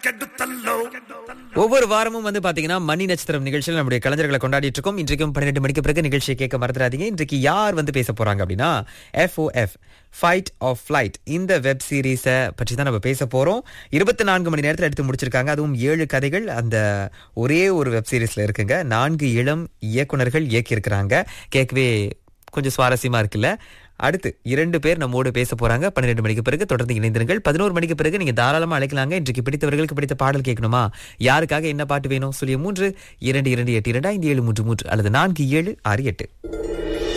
கெடுத்தல்லோ ஒவ்வொரு வாரமும் வந்து பாத்தீங்கன்னா மணி நட்சத்திரம் நிகழ்ச்சியில் நம்முடைய கலைஞர்களை கொண்டாடிட்டு இருக்கோம் இன்றைக்கும் பன்னிரெண்டு மணிக்கு பிறகு நிகழ்ச்சியை கேட்க மறந்துடாதீங்க இன்றைக்கு யார் வந்து பேச போறாங்க அப்படின்னா எஃப்ஓஎஃப் ஃபைட் ஆஃப் ஃபிளைட் இந்த வெப் சீரிஸை பற்றி தான் நம்ம பேச போறோம் இருபத்தி நான்கு மணி நேரத்தில் எடுத்து முடிச்சிருக்காங்க அதுவும் ஏழு கதைகள் அந்த ஒரே ஒரு வெப் சீரிஸ்ல இருக்குங்க நான்கு இளம் இயக்குனர்கள் இயக்கியிருக்கிறாங்க கேட்கவே கொஞ்சம் சுவாரஸ்யமா இருக்குல்ல அடுத்து இரண்டு பேர் நம்மோடு பேச போறாங்க பன்னிரெண்டு மணிக்கு பிறகு தொடர்ந்து இணைந்திருங்கள் பதினோரு மணிக்கு பிறகு நீங்க தாராளமா அழைக்கலாங்க இன்றைக்கு பிடித்தவர்களுக்கு பிடித்த பாடல் கேட்கணுமா யாருக்காக என்ன பாட்டு வேணும் சொல்லிய மூன்று இரண்டு இரண்டு எட்டு இரண்டு ஐந்து ஏழு மூன்று மூன்று அல்லது நான்கு ஏழு ஆறு எட்டு